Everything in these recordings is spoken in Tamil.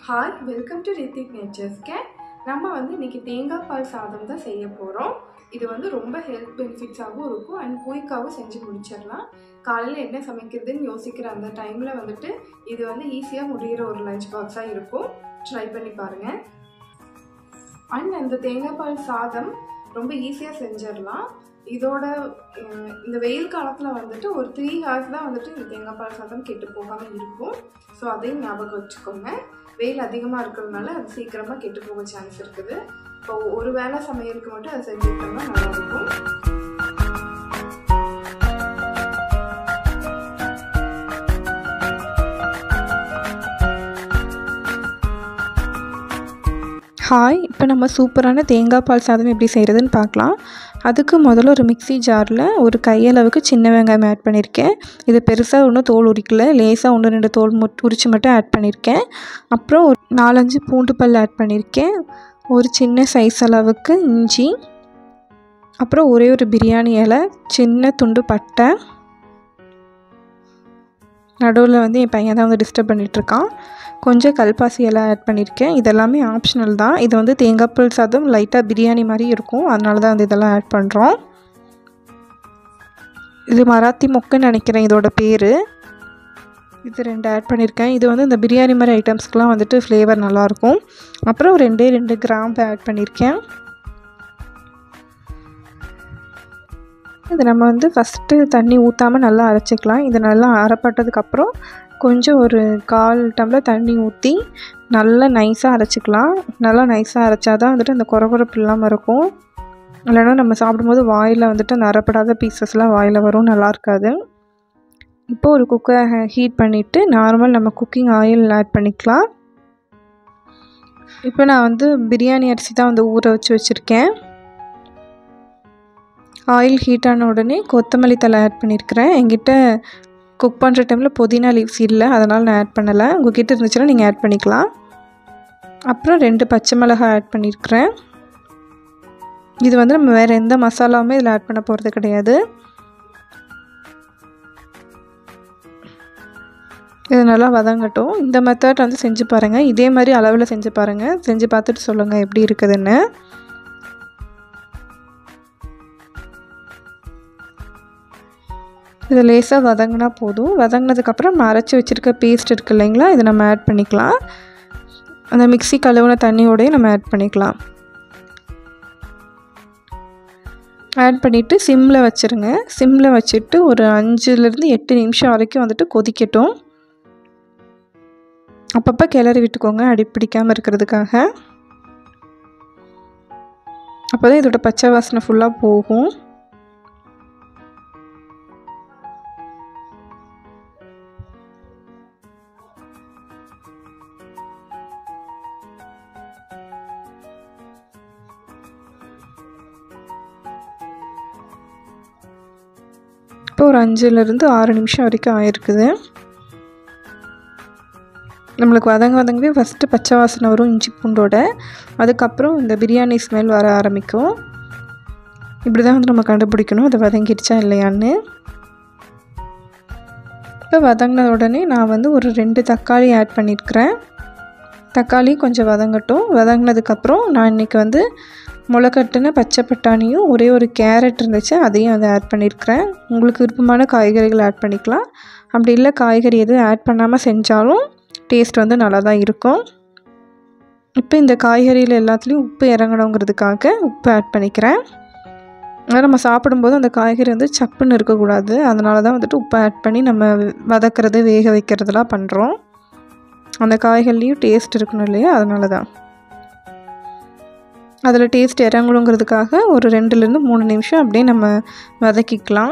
hi welcome to Rithik nature's care நம்ம வந்து இன்னைக்கு தேங்காய் பால் சாதம் தான் செய்ய போகிறோம் இது வந்து ரொம்ப ஹெல்த் பெனிஃபிட்ஸாகவும் இருக்கும் அண்ட் குயிக்காகவும் செஞ்சு முடிச்சிடலாம் காலையில் என்ன சமைக்கிறதுன்னு யோசிக்கிற அந்த டைமில் வந்துட்டு இது வந்து ஈஸியாக முடிகிற ஒரு லஞ்ச் பாக்ஸாக இருக்கும் ட்ரை பண்ணி பாருங்கள் அண்ட் அந்த தேங்காய் பால் சாதம் ரொம்ப ஈஸியாக செஞ்சிடலாம் இதோட அஹ், இந்த வெயில் காலத்தில் வந்துட்டு ஒரு த்ரீ ஹவர்ஸ் தான் வந்துட்டு இந்த தேங்காய் பால் சாதம் கெட்டு போகாமல் இருக்கும் ஸோ அதையும் ஞாபகம் வச்சுக்கோங்க வெயில் அதிகமாக இருக்கிறதுனால அது சீக்கிரமாக கெட்டு போக சான்ஸ் இருக்குது இப்போ ஒரு வேளை சமையலுக்கு மட்டும் அதை செஞ்சுக்கிட்டோம்னா நல்லாயிருக்கும் ஹாய் இப்போ நம்ம சூப்பரான தேங்காய் பால் சாதம் எப்படி செய்கிறதுன்னு பார்க்கலாம் அதுக்கு முதல்ல ஒரு மிக்ஸி ஜாரில் ஒரு கையளவுக்கு சின்ன வெங்காயம் ஆட் பண்ணியிருக்கேன் இது பெருசாக ஒன்றும் தோல் உரிக்கல லேசாக ஒன்று ரெண்டு தோல் மட் உரிச்சு மட்டும் ஆட் பண்ணியிருக்கேன் அப்புறம் ஒரு நாலஞ்சு பூண்டு பல் ஆட் பண்ணியிருக்கேன் ஒரு சின்ன சைஸ் அளவுக்கு இஞ்சி அப்புறம் ஒரே ஒரு பிரியாணி இலை சின்ன துண்டு பட்டை நடுவில் வந்து என் பையன் தான் வந்து டிஸ்டர்ப் பண்ணிகிட்ருக்கான் கொஞ்சம் கல்பாசி எல்லாம் ஆட் பண்ணியிருக்கேன் இதெல்லாமே ஆப்ஷனல் தான் இது வந்து தேங்காய் பால் சாதம் லைட்டாக பிரியாணி மாதிரி இருக்கும் அதனால தான் வந்து இதெல்லாம் ஆட் பண்ணுறோம் இது மராத்தி மொக்குன்னு நினைக்கிறேன் இதோட பேர் இது ரெண்டு ஆட் பண்ணியிருக்கேன் இது வந்து இந்த பிரியாணி மாதிரி ஐட்டம்ஸ்க்கெலாம் வந்துட்டு ஃப்ளேவர் நல்லாயிருக்கும் அப்புறம் ரெண்டே ரெண்டு கிராம்பு ஆட் பண்ணியிருக்கேன் இது நம்ம வந்து ஃபஸ்ட்டு தண்ணி ஊற்றாமல் நல்லா அரைச்சிக்கலாம் இது நல்லா அரைப்பட்டதுக்கப்புறம் கொஞ்சம் ஒரு கால் டம்ளர் தண்ணி ஊற்றி நல்லா நைஸாக அரைச்சிக்கலாம் நல்லா நைஸாக அரைச்சா தான் வந்துட்டு அந்த குறகுறப்பு இல்லாமல் இருக்கும் இல்லைன்னா நம்ம சாப்பிடும்போது வாயில் வந்துட்டு அந்த அரைப்படாத பீசஸ்லாம் வாயில் வரும் நல்லா இருக்காது இப்போ ஒரு குக்கரை ஹீட் பண்ணிவிட்டு நார்மல் நம்ம குக்கிங் ஆயில் ஆட் பண்ணிக்கலாம் இப்போ நான் வந்து பிரியாணி அரிசி தான் வந்து ஊற வச்சு வச்சுருக்கேன் ஆயில் ஹீட் ஆன உடனே கொத்தமல்லி தலை ஆட் பண்ணியிருக்கிறேன் என்கிட்ட குக் பண்ணுற டைமில் புதினா லீவ்ஸ் இல்லை அதனால் நான் ஆட் பண்ணலை உங்ககிட்ட இருந்துச்சுன்னா நீங்கள் ஆட் பண்ணிக்கலாம் அப்புறம் ரெண்டு பச்சை மிளகாய் ஆட் பண்ணியிருக்கிறேன் இது வந்து நம்ம வேறு எந்த மசாலாவுமே இதில் ஆட் பண்ண போகிறது கிடையாது இது நல்லா வதங்கட்டும் இந்த மெத்தட் வந்து செஞ்சு பாருங்கள் இதே மாதிரி அளவில் செஞ்சு பாருங்கள் செஞ்சு பார்த்துட்டு சொல்லுங்கள் எப்படி இருக்குதுன்னு இது லேசாக வதங்கினா போதும் வதங்கினதுக்கப்புறம் நம்ம அரைச்சி வச்சுருக்க பேஸ்ட் இருக்குது இல்லைங்களா இதை நம்ம ஆட் பண்ணிக்கலாம் அந்த மிக்ஸி கழுவுன தண்ணியோடய நம்ம ஆட் பண்ணிக்கலாம் ஆட் பண்ணிவிட்டு சிம்மில் வச்சுருங்க சிம்மில் வச்சுட்டு ஒரு அஞ்சுலேருந்து எட்டு நிமிஷம் வரைக்கும் வந்துட்டு கொதிக்கட்டும் அப்பப்போ கிளறி விட்டுக்கோங்க அடி பிடிக்காமல் இருக்கிறதுக்காக அப்போ தான் இதோட பச்சை வாசனை ஃபுல்லாக போகும் இப்போ ஒரு அஞ்சுலேருந்து ஆறு நிமிஷம் வரைக்கும் ஆயிருக்குது நம்மளுக்கு வதங்க வதங்கவே ஃபஸ்ட்டு பச்சை வாசனை வரும் இஞ்சி பூண்டோட அதுக்கப்புறம் இந்த பிரியாணி ஸ்மெல் வர ஆரம்பிக்கும் இப்படி தான் வந்து நம்ம கண்டுபிடிக்கணும் அது வதங்கிடுச்சா இல்லையான்னு இப்போ வதங்கின உடனே நான் வந்து ஒரு ரெண்டு தக்காளி ஆட் பண்ணியிருக்கிறேன் தக்காளி கொஞ்சம் வதங்கட்டும் வதங்கினதுக்கப்புறம் நான் இன்றைக்கி வந்து முளைக்கட்டுன பச்சை பட்டாணியும் ஒரே ஒரு கேரட் இருந்துச்சு அதையும் அதை ஆட் பண்ணியிருக்கிறேன் உங்களுக்கு விருப்பமான காய்கறிகள் ஆட் பண்ணிக்கலாம் அப்படி இல்லை காய்கறி எதுவும் ஆட் பண்ணாமல் செஞ்சாலும் டேஸ்ட் வந்து நல்லா தான் இருக்கும் இப்போ இந்த காய்கறியில் எல்லாத்துலேயும் உப்பு இறங்கணுங்கிறதுக்காக உப்பு ஆட் பண்ணிக்கிறேன் அதனால் நம்ம சாப்பிடும்போது அந்த காய்கறி வந்து சப்புன்னு இருக்கக்கூடாது அதனால தான் வந்துட்டு உப்பு ஆட் பண்ணி நம்ம வதக்கிறது வேக வைக்கிறதுலாம் பண்ணுறோம் அந்த காய்கறிலையும் டேஸ்ட் இருக்கணும் இல்லையா அதனால தான் அதில் டேஸ்ட் இறங்கணுங்கிறதுக்காக ஒரு ரெண்டுலேருந்து மூணு நிமிஷம் அப்படியே நம்ம வதக்கிக்கலாம்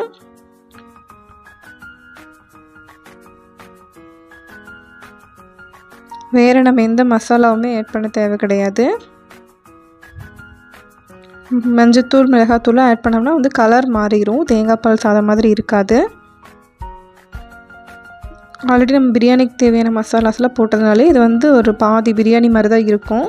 வேறு நம்ம எந்த மசாலாவுமே ஆட் பண்ண தேவை கிடையாது மஞ்சத்தூள் மிளகாத்தூள் ஆட் பண்ணோம்னா வந்து கலர் மாறிடும் தேங்காய் பால் சாதம் மாதிரி இருக்காது ஆல்ரெடி நம்ம பிரியாணிக்கு தேவையான மசாலாஸ்லாம் போட்டதுனாலே இது வந்து ஒரு பாதி பிரியாணி மாதிரி தான் இருக்கும்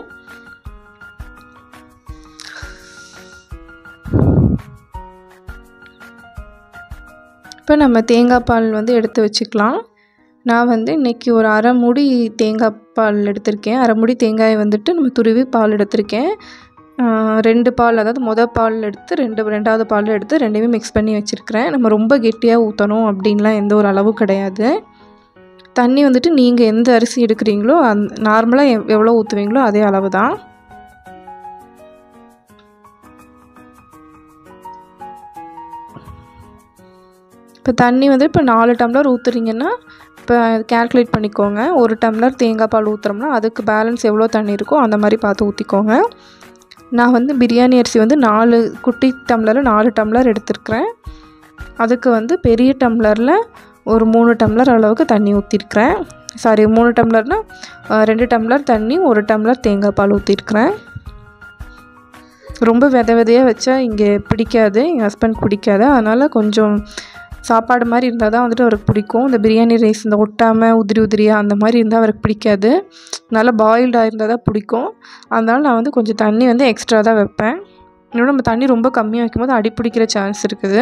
இப்போ நம்ம தேங்காய் பால் வந்து எடுத்து வச்சுக்கலாம் நான் வந்து இன்றைக்கி ஒரு அரை மூடி தேங்காய் பால் எடுத்திருக்கேன் அரை மூடி தேங்காயை வந்துட்டு நம்ம துருவி பால் எடுத்திருக்கேன் ஆஹ் ரெண்டு பால் அதாவது மொதல் பால் எடுத்து ரெண்டு ரெண்டாவது பால் எடுத்து ரெண்டையுமே மிக்ஸ் பண்ணி வச்சுருக்கிறேன் நம்ம ரொம்ப கெட்டியாக ஊற்றணும் அப்படின்லாம் எந்த ஒரு அளவு கிடையாது தண்ணி வந்துட்டு நீங்கள் எந்த அரிசி எடுக்கிறீங்களோ அந் நார்மலாக எவ் எவ்வளோ ஊற்றுவீங்களோ அதே அளவு தான் இப்போ தண்ணி வந்து இப்போ நாலு டம்ளர் ஊற்றுறீங்கன்னா இப்போ கேல்குலேட் பண்ணிக்கோங்க ஒரு டம்ளர் தேங்காய் பால் ஊற்றுறோம்னா அதுக்கு பேலன்ஸ் எவ்வளோ தண்ணி இருக்கோ அந்த மாதிரி பார்த்து ஊற்றிக்கோங்க நான் வந்து பிரியாணி அரிசி வந்து நாலு குட்டி டம்ளரில் நாலு டம்ளர் எடுத்திருக்கிறேன் அதுக்கு வந்து பெரிய டம்ளரில் ஒரு மூணு டம்ளர் அளவுக்கு தண்ணி ஊற்றிருக்கிறேன் சாரி மூணு டம்ளர்னால் அஹ், ரெண்டு டம்ளர் தண்ணி ஒரு டம்ளர் தேங்காய் பால் ஊற்றிருக்கிறேன் ரொம்ப வித விதையாக வச்சா இங்கே பிடிக்காது எங்கள் ஹஸ்பண்ட் பிடிக்காது அதனால் கொஞ்சம் சாப்பாடு மாதிரி இருந்தால் தான் வந்துட்டு அவருக்கு பிடிக்கும் இந்த பிரியாணி ரைஸ் இந்த ஒட்டாமல் உதிரி உதிரியாக அந்த மாதிரி இருந்தால் அவருக்கு பிடிக்காது நல்லா பாயில்டாக இருந்தால் தான் பிடிக்கும் அதனால் நான் வந்து கொஞ்சம் தண்ணி வந்து எக்ஸ்ட்ரா தான் வைப்பேன் இன்னொன்று நம்ம தண்ணி ரொம்ப கம்மியாக வைக்கும்போது அடி பிடிக்கிற சான்ஸ் இருக்குது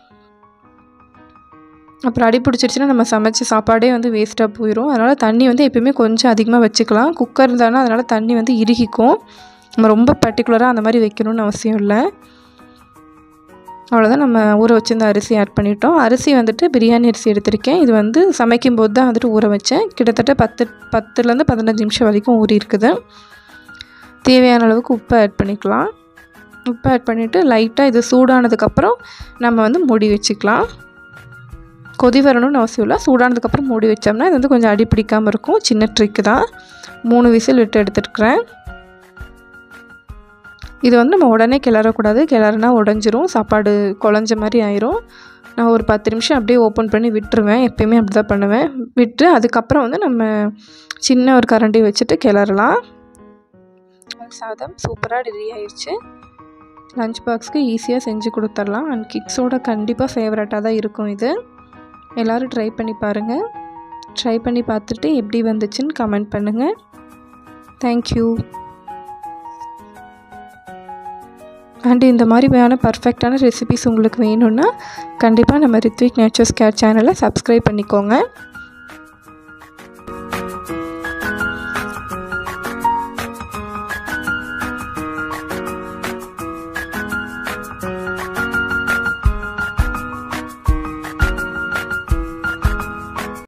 அப்புறம் அடி பிடிச்சிருச்சுன்னா நம்ம சமைச்ச சாப்பாடே வந்து வேஸ்ட்டாக போயிடும் அதனால் தண்ணி வந்து எப்பயுமே கொஞ்சம் அதிகமாக வச்சுக்கலாம் குக்கர் இருந்தாலும் அதனால் தண்ணி வந்து இறுகிக்கும் நம்ம ரொம்ப பர்டிகுலராக அந்த மாதிரி வைக்கணும்னு அவசியம் இல்லை அவ்வளோதான் நம்ம ஊற வச்சிருந்த அரிசி ஆட் பண்ணிட்டோம் அரிசி வந்துட்டு பிரியாணி அரிசி எடுத்திருக்கேன் இது வந்து சமைக்கும் போது தான் வந்துட்டு ஊற வச்சேன் கிட்டத்தட்ட பத்து பத்துலேருந்து பதினஞ்சு நிமிஷம் வரைக்கும் ஊறி இருக்குது தேவையான அளவுக்கு உப்பு ஆட் பண்ணிக்கலாம் உப்பு ஆட் பண்ணிவிட்டு லைட்டாக இது சூடானதுக்கப்புறம் நம்ம வந்து மூடி வச்சுக்கலாம் கொதி வரணும்னு அவசியம் இல்லை சூடானதுக்கப்புறம் மூடி வச்சோம்னா இது வந்து கொஞ்சம் அடி பிடிக்காமல் இருக்கும் சின்ன ட்ரிக்கு தான் மூணு விசில் விட்டு எடுத்துருக்குறேன் இது வந்து நம்ம உடனே கிளறக்கூடாது கிளறுனா உடஞ்சிரும் சாப்பாடு குழஞ்ச மாதிரி ஆயிரும் நான் ஒரு பத்து நிமிஷம் அப்படியே ஓப்பன் பண்ணி விட்டுருவேன் எப்பயுமே அப்படி தான் பண்ணுவேன் விட்டு அதுக்கப்புறம் வந்து நம்ம சின்ன ஒரு கரண்டி வச்சுட்டு கிளறலாம் சாதம் சூப்பராக ரெடி ஆயிடுச்சு லஞ்ச் பாக்ஸ்க்கு ஈஸியாக செஞ்சு கொடுத்துர்லாம் அண்ட் கிட்ஸோட கண்டிப்பாக ஃபேவரட்டாக தான் இருக்கும் இது எல்லோரும் ட்ரை பண்ணி பாருங்கள் ட்ரை பண்ணி பார்த்துட்டு எப்படி வந்துச்சுன்னு கமெண்ட் பண்ணுங்கள் தேங்க்யூ அண்ட் இந்த மாதிரியான பர்ஃபெக்டான ரெசிபிஸ் உங்களுக்கு வேணும்னா கண்டிப்பாக நம்ம ரித்விக் நேச்சர்ஸ் கேர் சேனலை சப்ஸ்கிரைப் பண்ணிக்கோங்க